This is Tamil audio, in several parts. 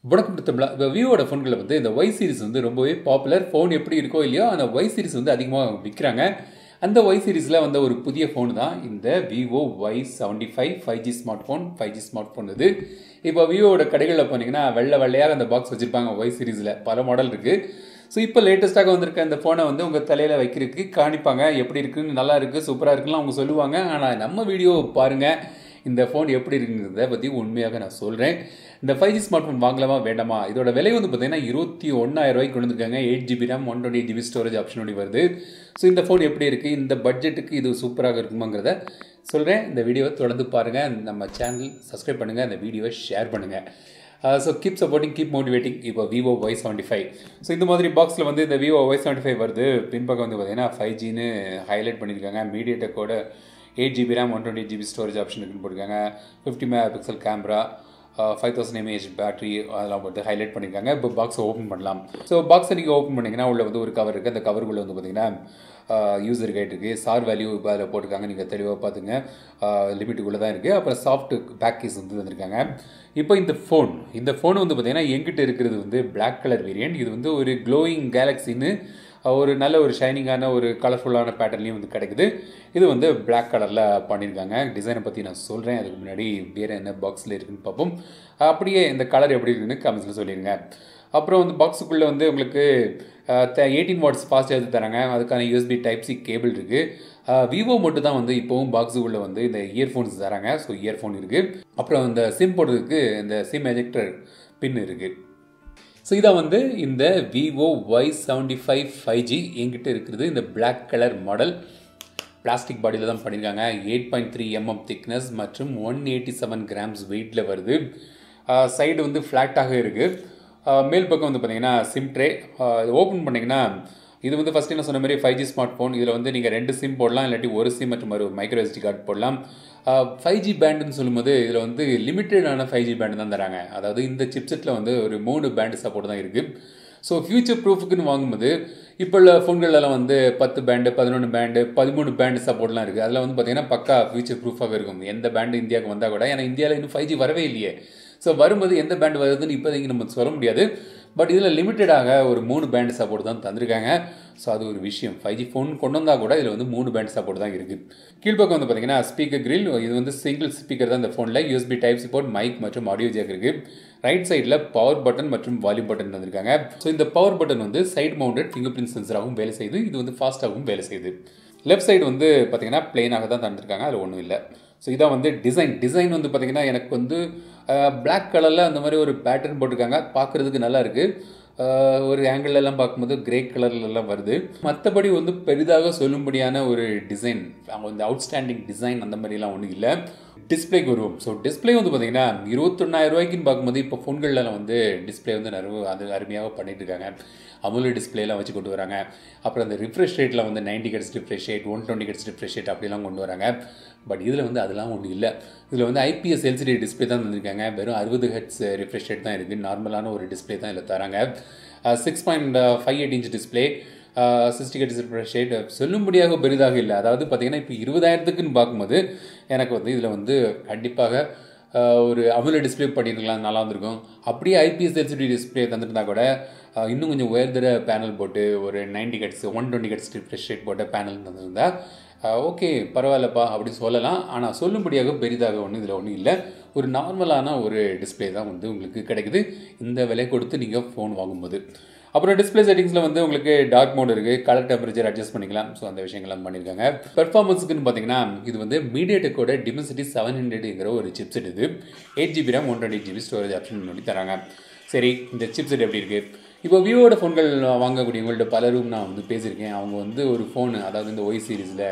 வணக்கம் தமிழா இப்போ விவோட ஃபோன்களில் வந்து இந்த ஒய் சீரிஸ் வந்து ரொம்பவே பாப்புலர் ஃபோன் எப்படி இருக்கோ இல்லையோ அந்த ஒய் சீரிஸ் வந்து அதிகமாக விற்கிறாங்க அந்த ஒய் சீரிஸில் வந்த ஒரு புதிய ஃபோன் தான் இந்த Vivo Y seventy five five G smart phone five G smart phone இது இப்போ விவோட கடைகளில் போனீங்கன்னா வெள்ளை வெள்ளையாக அந்த பாக்ஸ் வச்சுருப்பாங்க ஒய் சீரிஸில் பல மாடல் இருக்குது ஸோ இப்போ லேட்டஸ்ட்டாக வந்திருக்க இந்த ஃபோனை வந்து உங்கள் தலையில் வைக்கிறதுக்கு காணிப்பாங்க எப்படி இருக்குன்னு நல்லா இருக்குது சூப்பராக இருக்குன்னு அவங்க சொல்லுவாங்க ஆனால் நம்ம வீடியோ பாருங்கள் இந்த ஃபோன் எப்படி இருக்குங்கிறத பற்றி உண்மையாக நான் சொல்கிறேன் இந்த ஃபைவ் ஜி ஸ்மார்ட் ஃபோன் வாங்கலாமா வேண்டாமா இதோட விலை வந்து பார்த்தீங்கன்னா இருபத்தி ஒன்றாயிரம் ரூபாய்க்கு கொண்டு வந்திருக்காங்க eight GB RAM one twenty GB storage ஆப்ஷனோட வருது ஸோ இந்த ஃபோன் எப்படி இருக்குது இந்த பட்ஜெட்டுக்கு இது சூப்பராக இருக்குமாங்கிறத சொல்கிறேன் இந்த வீடியோவை தொடர்ந்து பாருங்கள் நம்ம சேனல் சப்ஸ்கிரைப் பண்ணுங்கள் இந்த வீடியோவை ஷேர் பண்ணுங்கள் so keep supporting keep motivating இப்போ Vivo Y seventy five so இந்த மாதிரி பாக்ஸில் வந்து இந்த விவோ ஒய் செவன்ட்டி ஃபைவ் வருது பின்பக்கம் வந்து பார்த்தீங்கன்னா ஃபைவ் ஜின்னு ஹைலைட் பண்ணியிருக்காங்க மீடியடெக்கோட eight GB RAM one twenty GB storage option இருக்குன்னு போட்டிருக்காங்க fifty mega pixel camera five thousand mAh battery அதெல்லாம் போட்டு ஹைலைட் பண்ணியிருக்காங்க இப்போ பாக்ஸை ஓப்பன் பண்ணலாம் ஸோ பாக்ஸை நீங்கள் ஓப்பன் பண்ணிங்கன்னா உள்ள வந்து ஒரு கவர் இருக்குது அந்த கவருக்குள்ளே வந்து பார்த்தீங்கன்னா யூசர் கைட் இருக்குது சார் வேல்யூ இப்போ அதில் போட்டிருக்காங்க நீங்கள் தெளிவாக பார்த்துங்க லிமிட்டுக்குள்ளே தான் இருக்குது அப்புறம் சாஃப்ட் பேக் கேஸ் வந்து வந்திருக்காங்க இப்போ இந்த ஃபோன் இந்த ஃபோன் வந்து பார்த்தீங்கன்னா எங்கிட்ட இருக்கிறது வந்து பிளாக் கலர் வேரியன்ட் இது வந்து ஒரு க்ளோயிங் கேலக்ஸின்னு ஒரு நல்ல ஒரு ஷைனிங்கான ஒரு கலர்ஃபுல்லான பேட்டர்ன்லேயும் வந்து கிடைக்குது இது வந்து பிளாக் கலரில் பண்ணியிருக்காங்க டிசைனை பற்றி நான் சொல்கிறேன் அதுக்கு முன்னாடி வேறு என்ன பாக்ஸில் இருக்குன்னு பார்ப்போம் அப்படியே இந்த கலர் எப்படி இருக்குன்னு கமெண்ட்ஸில் சொல்லிடுங்க அப்புறம் வந்து பாக்ஸுக்குள்ளே வந்து உங்களுக்கு எயிட்டீன் வாட்ஸ் ஃபாஸ்ட் சார்ஜ் தராங்க அதுக்கான யூஎஸ்பி டைப் சி கேபிள் இருக்குது விவோ மட்டும் தான் வந்து இப்போவும் பாக்ஸுக்குள்ளே வந்து இந்த இயர்ஃபோன்ஸ் தராங்க ஸோ இயர்ஃபோன் இருக்குது அப்புறம் இந்த சிம் போடுறதுக்கு இந்த சிம் எஜெக்டர் பின் இருக்குது ஸோ இதான் வந்து இந்த Vivo Y seventy five five G என்கிட்ட இருக்கிறது இந்த பிளாக் கலர் மாடல் பிளாஸ்டிக் பாடியில் தான் பண்ணியிருக்காங்க eight point three mm thickness மற்றும் ஒன் எயிட்டி செவன் கிராம்ஸ் வெயிட்டில் வருது சைடு வந்து ஃப்ளாட்டாக இருக்குது மேல் பக்கம் வந்து பார்த்தீங்கன்னா சிம் ட்ரே ஓப்பன் பண்ணிங்கன்னா இது வந்து ஃபஸ்ட்டு என்ன சொன்ன மாதிரி ஃபைவ் ஜி ஸ்மார்ட் ஃபோன் இதில் வந்து நீங்கள் ரெண்டு சிம் போடலாம் இல்லாட்டி ஒரு சிம் மற்றும் ஒரு மைக்ரோ எஸ்டி கார்டு போடலாம் ஃபைவ் ஜி பேண்டுன்னு சொல்லும்போது இதில் வந்து லிமிட்டடான ஃபைவ் ஜி பேண்டு தான் தராங்க அதாவது இந்த சிப்செட்டில் வந்து ஒரு மூணு பேண்டு சப்போர்ட் தான் இருக்குது ஸோ ஃபியூச்சர் ப்ரூஃபுக்குன்னு வாங்கும்போது இப்போ உள்ள ஃபோன்களெல்லாம் வந்து பத்து பேண்டு பதினொன்று பேண்டு பதிமூணு பேண்டு சப்போர்ட்லாம் இருக்குது அதில் வந்து பார்த்தீங்கன்னா பக்கா ஃபியூச்சர் ப்ரூஃபாக இருக்கும் எந்த பேண்டு இந்தியாவுக்கு வந்தால் கூட ஏன்னா இந்தியாவில் இன்னும் ஃபைவ் ஜி வரவே இல்லையே ஸோ வரும்போது எந்த பேண்ட் வருதுன்னு இப்போதைக்கு நம்ம சொல்ல முடியாது பட் இதில் லிமிட்டடாக ஒரு மூணு பேண்ட் சப்போர்ட் தான் தந்திருக்காங்க ஸோ அது ஒரு விஷயம் ஃபைவ் ஜி ஃபோன் கொண்டு வந்தால் கூட இதில் வந்து மூணு பேண்ட் சப்போர்ட் தான் இருக்குது கீழ்ப்பக்கம் வந்து பார்த்தீங்கன்னா ஸ்பீக்கர் கிரில் இது வந்து சிங்கிள் ஸ்பீக்கர் தான் இந்த ஃபோனில் யூஎஸ்பி டைப் சப்போர்ட் மைக் மற்றும் ஆடியோ ஜேக் இருக்குது ரைட் சைடில் பவர் பட்டன் மற்றும் வால்யூம் பட்டன் தந்திருக்காங்க ஸோ இந்த பவர் பட்டன் வந்து சைட் மவுண்டட் ஃபிங்கர் பிரிண்ட் சென்சராகவும் வேலை செய்யுது இது வந்து ஃபாஸ்ட்டாகவும் வேலை செய்யுது லெஃப்ட் சைடு வந்து பார்த்தீங்கன்னா பிளெயினாக தான் தந்திருக்காங்க அதில் ஒன்றும் இல்லை ஸோ இதான் வந்து டிசைன் டிசைன் வந்து பார்த்திங்கன்னா எனக்கு வந்து பிளாக் கலரில் அந்த மாதிரி ஒரு பேட்டர்ன் போட்டிருக்காங்க பார்க்குறதுக்கு நல்லா இருக்குது ஒரு ஆங்கிள்லாம் பார்க்கும்போது கிரே கலர்லலாம் வருது மற்றபடி வந்து பெரிதாக சொல்லும்படியான ஒரு டிசைன் அந்த அவுட்ஸ்டாண்டிங் டிசைன் அந்த மாதிரிலாம் ஒன்றும் இல்லை டிஸ்பிளேக்கு வருவோம் ஸோ டிஸ்பிளே வந்து பார்த்தீங்கன்னா இருபத்தொன்னாயிரம் ரூபாய்க்குன்னு பார்க்கும்போது இப்போ ஃபோன்களில் வந்து டிஸ்பிளே வந்து நிறைய அது அருமையாக பண்ணிட்டு இருக்காங்க அமுல டிஸ்பிளேலாம் வச்சு கொண்டு வராங்க அப்புறம் அந்த ரிஃப்ரெஷ் ரேட்டில் வந்து ninety hertz refresh rate one twenty hertz refresh rate அப்படிலாம் கொண்டு வராங்க பட் இதில் வந்து அதெல்லாம் ஒன்றும் இல்லை இதில் வந்து ஐபிஎஸ் எல்சிடி டிஸ்பிளே தான் தந்திருக்காங்க வெறும் அறுபது ஹெட்ஸ் ரிஃப்ரெஷ் ரேட் தான் இருக்குது நார்மலான ஒரு டிஸ்பிளே தான் இதில் தராங்க six point five eight inch display sixty கட் ரிஃப்ரெஷ் ரேட் சொல்லும்படியாக பெரிதாக இல்லை அதாவது பார்த்தீங்கன்னா இப்போ இருபதாயிரத்துக்குன்னு பார்க்கும்போது எனக்கு வந்து இதில் வந்து கண்டிப்பாக ஒரு அமுல டிஸ்பிளே பண்ணியிருக்கலாம் நல்லா இருந்திருக்கும் அப்படியே ஐபிஎஸ் எல்சிடி டிஸ்பிளே தந்துருந்தா கூட இன்னும் கொஞ்சம் உயர்தர பேனல் போட்டு ஒரு ninety hertz one twenty hertz refresh rate போட்ட பேனல் தந்திருந்தா ஓகே பரவாயில்லப்பா அப்படி சொல்லலாம் ஆனால் சொல்லும்படியாக பெரிதாக ஒன்றும் இதில் ஒன்றும் இல்லை ஒரு நார்மலான ஒரு டிஸ்பிளே தான் வந்து உங்களுக்கு கிடைக்குது இந்த விலை கொடுத்து நீங்கள் ஃபோன் வாங்கும்போது அப்புறம் டிஸ்பிளே செட்டிங்ஸில் வந்து உங்களுக்கு டார்க் மோட் இருக்குது கலர் டெம்பரேச்சர் அட்ஜஸ்ட் பண்ணிக்கலாம் ஸோ அந்த விஷயங்கள்லாம் பண்ணியிருக்காங்க பெர்ஃபார்மன்ஸுக்குன்னு பார்த்தீங்கன்னா இது வந்து மீடியாடெக்கோட டிமென்சிட்டி செவன் ஹண்ட்ரட்ங்கிற ஒரு சிப்செட் இது eight GB RAM one twenty GB storage option பண்ணி தராங்க சரி இந்த சிப்செட் எப்படி இருக்குது இப்போ விவோட ஃபோன்கள் வாங்கக்கூடியவங்கள்ட்ட பலரும் நான் வந்து பேசியிருக்கேன் அவங்க வந்து ஒரு ஃபோனு அதாவது இந்த ஒய் சீரீஸில்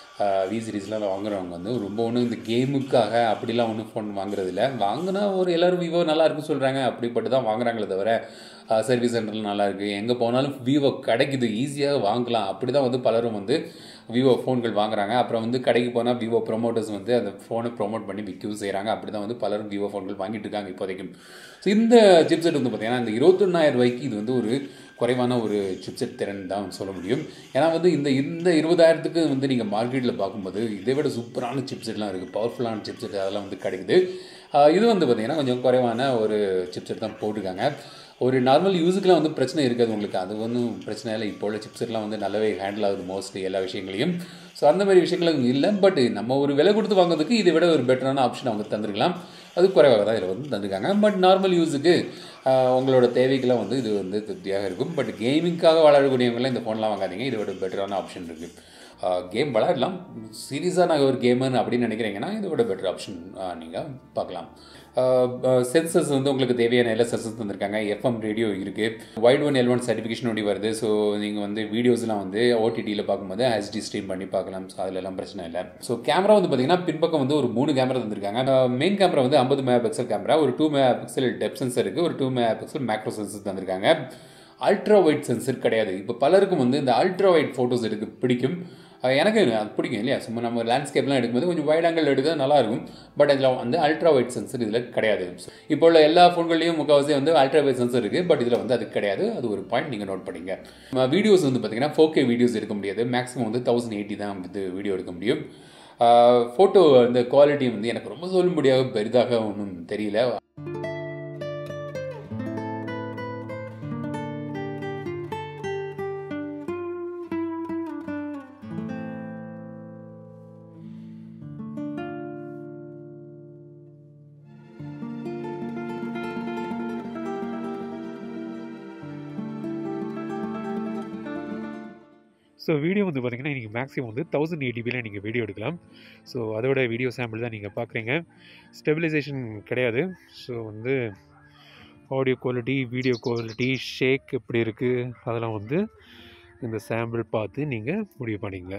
வி சீரீஸ்லாம் வாங்குறவங்க வந்து ரொம்ப ஒன்றும் இந்த கேமுக்காக அப்படிலாம் ஒன்றும் ஃபோன் வாங்குறதில்ல வாங்கினா ஒரு எல்லோரும் விவோ நல்லா இருக்குன்னு சொல்கிறாங்க அப்படிப்பட்டு தான் வாங்குறாங்களே தவிர சர்வீஸ் சென்டரில் நல்லா இருக்குது எங்கே போனாலும் விவோ கிடைக்குது ஈஸியாக வாங்கலாம் அப்படி தான் வந்து பலரும் வந்து விவோ ஃபோன்கள் வாங்குறாங்க அப்புறம் வந்து கடைக்கு போனால் விவோ ப்ரொமோட்டர்ஸ் வந்து அந்த ஃபோனை ப்ரொமோட் பண்ணி விற்கவும் செய்கிறாங்க அப்படி தான் வந்து பலரும் விவோ ஃபோன்கள் வாங்கிட்டு இருக்காங்க இப்போதைக்கும் ஸோ இந்த சிப்செட் வந்து பார்த்திங்கன்னா இந்த இருபத்தொன்னாயிரம் ரூபாய்க்கு இது வந்து ஒரு குறைவான ஒரு சிப்செட் திறன் தான் சொல்ல முடியும் ஏன்னா வந்து இந்த இந்த இருபதாயிரத்துக்கு வந்து நீங்கள் மார்க்கெட்டில் பார்க்கும்போது இதை விட சூப்பரான சிப்செட்லாம் இருக்குது பவர்ஃபுல்லான சிப்செட் அதெல்லாம் வந்து கிடைக்குது ஆஹ் இது வந்து பார்த்தீங்கன்னா கொஞ்சம் குறைவான ஒரு சிப்செட் தான் போட்டிருக்காங்க ஒரு நார்மல் யூஸுக்குலாம் வந்து பிரச்சனை இருக்காது உங்களுக்கு அது ஒன்றும் பிரச்சனை இல்லை இப்போ உள்ள சிப்செட்லாம் வந்து நல்லாவே ஹேண்டில் ஆகுது மோஸ்ட்லி எல்லா விஷயங்களையும் ஸோ அந்த மாதிரி விஷயங்களும் இல்லை பட் நம்ம ஒரு விலை கொடுத்து வாங்குறதுக்கு இதை விட ஒரு பெட்டரான ஆப்ஷன் அவங்க தந்திருக்கலாம் அது குறைவாக தான் இதில் வந்து தந்திருக்காங்க பட் நார்மல் யூஸுக்கு உங்களோட தேவைக்கெல்லாம் வந்து இது வந்து திருப்தியாக இருக்கும் பட் கேமிங்காக விளையாடக்கூடியவங்களாம் இந்த ஃபோன்லாம் வாங்காதீங்க இதோட பெட்டரான ஆப்ஷன் இருக்குது கேம் விளையாடலாம் சீரியஸாக நாங்கள் ஒரு கேமர் அப்படின்னு நினைக்கிறீங்கன்னா இதோட பெட்டர் ஆப்ஷன் நீங்கள் பார்க்கலாம் சென்சஸ் வந்து உங்களுக்கு தேவையான எல்லா சென்சஸ் தந்திருக்காங்க எஃப்எம் ரேடியோ இருக்குது Widevine L one certification ஒடி வருது ஸோ நீங்கள் வந்து வீடியோஸ்லாம் வந்து ஓடிடியில் பார்க்கும்போது ஹெச்டி ஸ்ட்ரீம் பண்ணி பார்க்கலாம் ஸோ அதில் எல்லாம் பிரச்சனை இல்லை ஸோ கேமரா வந்து பார்த்தீங்கன்னா பின்பக்கம் வந்து ஒரு மூணு கேமரா தந்திருக்காங்க மெயின் கேமரா வந்து ஐம்பது மெகா பிக்சல் கேமரா ஒரு two mega pixel depth sensor இருக்குது ஒரு two mega pixel macro sensor தந்திருக்காங்க அல்ட்ரா ஒயிட் சென்சர் கிடையாது இப்போ பலருக்கும் வந்து இந்த அல்ட்ரா ஒயிட் ஃபோட்டோஸ் எடுக்க பிடிக்கும் அஹ் எனக்கு அது பிடிக்கும் இல்லையா சும்மா நம்ம லேண்ட்ஸ்கேப்லாம் எடுக்கும்போது கொஞ்சம் வைட் ஆங்கிள் எடுக்க நல்லா இருக்கும் பட் அதில் வந்து அல்ட்ரா ஒயிட் சென்சர் இதில் கிடையாது இப்போ உள்ள எல்லா ஃபோன்கள்லையும் முக்கால்வாசி வந்து அல்ட்ரா ஒயிட் சென்சர் இருக்குது பட் இதில் வந்து அது கிடையாது அது ஒரு பாயிண்ட் நீங்கள் நோட் பண்ணிங்க வீடியோஸ் வந்து பார்த்தீங்கன்னா ஃபோர் கே வீடியோஸ் எடுக்க முடியாது மேக்ஸிமம் வந்து தௌசண்ட் எயிட்டி தான் வந்து வீடியோ எடுக்க முடியும் ஃபோட்டோ அந்த குவாலிட்டி வந்து எனக்கு ரொம்ப சொல்ல முடியாத பெரிதாக ஒன்றும் தெரியல ஸோ வீடியோ வந்து பார்த்தீங்கன்னா நீங்கள் மேக்ஸிமம் வந்து தௌசண்ட் எயிட்டிபியில் நீங்கள் வீடியோ எடுக்கலாம் ஸோ அதோட வீடியோ சாம்பிள் தான் நீங்கள் பார்க்குறீங்க ஸ்டெபிலைசேஷன் கிடையாது ஸோ வந்து audio quality video quality shake எப்படி இருக்குது அதெல்லாம் வந்து இந்த சாம்பிள் பார்த்து நீங்கள் முடிவு பண்ணிங்க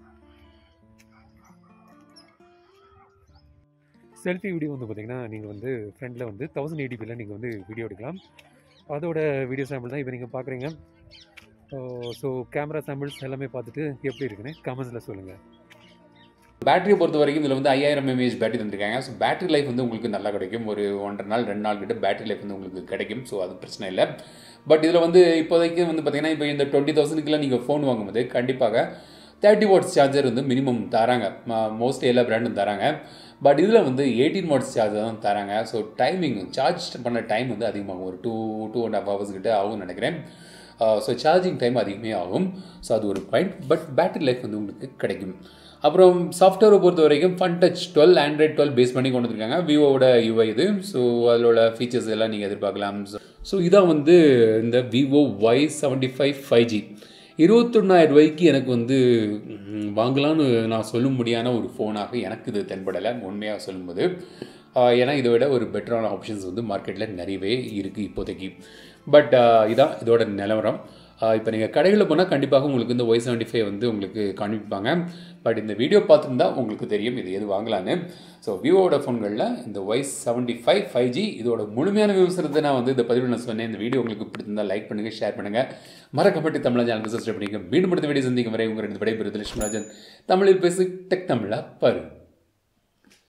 செல்ஃபி வீடியோ வந்து பார்த்தீங்கன்னா நீங்கள் வந்து ஃப்ரண்டில் வந்து தௌசண்ட் எயிட்டிபியில் நீங்கள் வந்து வீடியோ எடுக்கலாம் அதோட வீடியோ சாம்பிள் தான் இப்போ நீங்கள் பார்க்குறீங்க ஸோ கேமரா சாம்பிள்ஸ் எல்லாமே பார்த்துட்டு எப்படி இருக்குன்னு கமெண்ட்ஸில் சொல்லுங்கள் பேட்டரியை பொறுத்த வரைக்கும் இதில் வந்து ஐயாயிரம் எம்ஏஹெச் பேட்டரி தந்திருக்காங்க ஸோ பேட்டரி லைஃப் வந்து உங்களுக்கு நல்லா கிடைக்கும் ஒரு ஒன்றரை நாள் ரெண்டு நாள் கிட்ட பேட்டரி லைஃப் வந்து உங்களுக்கு கிடைக்கும் ஸோ அது பிரச்சனை இல்லை பட் இதில் வந்து இப்போதைக்கு வந்து பார்த்தீங்கன்னா இப்போ இந்த டுவெண்ட்டி தௌசண்ட்க்குலாம் நீங்கள் ஃபோன் வாங்கும்போது கண்டிப்பாக தேர்ட்டி வாட்ஸ் சார்ஜர் வந்து மினிமம் தராங்க மோஸ்ட்லி எல்லா பிராண்டும் தராங்க பட் இதில் வந்து எயிட்டீன் வாட்ஸ் சார்ஜர் தான் தராங்க ஸோ டைமிங் சார்ஜ் பண்ண டைம் வந்து அதிகமாகும் ஒரு two two and half hours கிட்ட ஆகும்னு நினைக்கிறேன் ஸோ சார்ஜிங் டைம் அதிகமே ஆகும் ஸோ அது ஒரு பாயிண்ட் பட் பேட்டரி லைஃப் வந்து உங்களுக்கு கிடைக்கும் அப்புறம் சாஃப்ட்வேரை பொறுத்த வரைக்கும் Funtouch twelve Android twelve base பண்ணி கொண்டு வந்திருக்காங்க விவோட யூஐ இது ஸோ அதோட ஃபீச்சர்ஸ் எல்லாம் நீங்கள் எதிர்பார்க்கலாம் ஸோ இதான் வந்து இந்த Vivo Y seventy five five G இருபத்தொன்னாயிரம் ரூபாய்க்கு எனக்கு வந்து ம், வாங்கலாம்னு நான் சொல்ல முடியாத ஒரு ஃபோனாக எனக்கு இது தென்படலை உண்மையாக சொல்லும்போது ஆஹ், ஏன்னா இதை விட ஒரு பெட்டரான ஆப்ஷன்ஸ் வந்து மார்க்கெட்டில் நிறையவே இருக்குது இப்போதைக்கு பட் இதான் இதோட நிலவரம் இப்போ நீங்கள் கடைகளில் போனால் கண்டிப்பாக உங்களுக்கு இந்த ஒய் செவன்ட்டி ஃபைவ் வந்து உங்களுக்கு காண்பிப்பாங்க பட் இந்த வீடியோ பார்த்துருந்தா உங்களுக்கு தெரியும் இது எது வாங்கலான்னு ஸோ விவோட ஃபோன்களில் இந்த Y seventy five five G இதோட முழுமையான விமர்சனத்தை நான் வந்து இந்த பதிவில் நான் சொன்னேன் இந்த வீடியோ உங்களுக்கு பிடிச்சிருந்தா லைக் பண்ணுங்கள் ஷேர் பண்ணுங்கள் மறக்கப்பட்டு தமிழ் சேனல் சப்ஸ்கிரைப் பண்ணிங்க மீண்டும் அடுத்த வீடியோ சந்திக்கும் வரை உங்கள் ரெண்டு விடைபெறுது லட்சுமராஜன் தமிழில் பேசு டெக் தமிழா பாரு